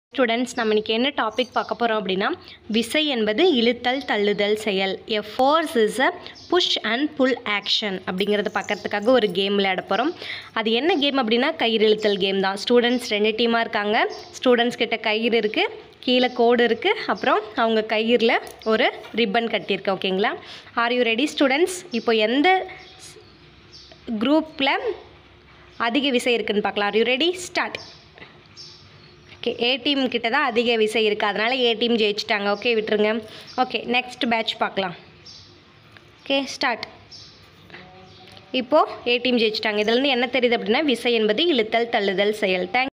students நம்ம இன்னைக்கு என்ன டாபிக் பார்க்க போகிறோம் அப்படின்னா விசை என்பது இழுத்தல் தள்ளுதல் செயல் a force is a push and pull action அப்படிங்கிறத பார்க்கறதுக்காக ஒரு கேம் விளையாட போகிறோம் அது என்ன கேம் அப்படின்னா கயிறு இழுத்தல் கேம் தான் ஸ்டூடெண்ட்ஸ் ரெண்டு டீமாக இருக்காங்க ஸ்டூடெண்ட்ஸ் கிட்ட கயிறு இருக்குது கீழே கோடு இருக்குது அப்புறம் அவங்க கயிறில் ஒரு ரிப்பன் கட்டியிருக்கு ஓகேங்களா ஆர் யூ ரெடி ஸ்டூடெண்ட்ஸ் இப்போ எந்த குரூப்பில் அதிக விசை இருக்குன்னு பார்க்கலாம் are you ready start okay A team கிட்ட தான் அதிக விசை இருக்குது அதனால் ஏ டீம் ஜெயிச்சிட்டாங்க ஓகே விட்டுருங்க ஓகே நெக்ஸ்ட் பேட்ச் பார்க்கலாம் ஓகே ஸ்டார்ட் இப்போது ஏ டீம் ஜெயிச்சிட்டாங்க இதுலேருந்து என்ன தெரியுது அப்படின்னா விசை என்பது இழுத்தல் தள்ளுதல் செயல் தேங்க்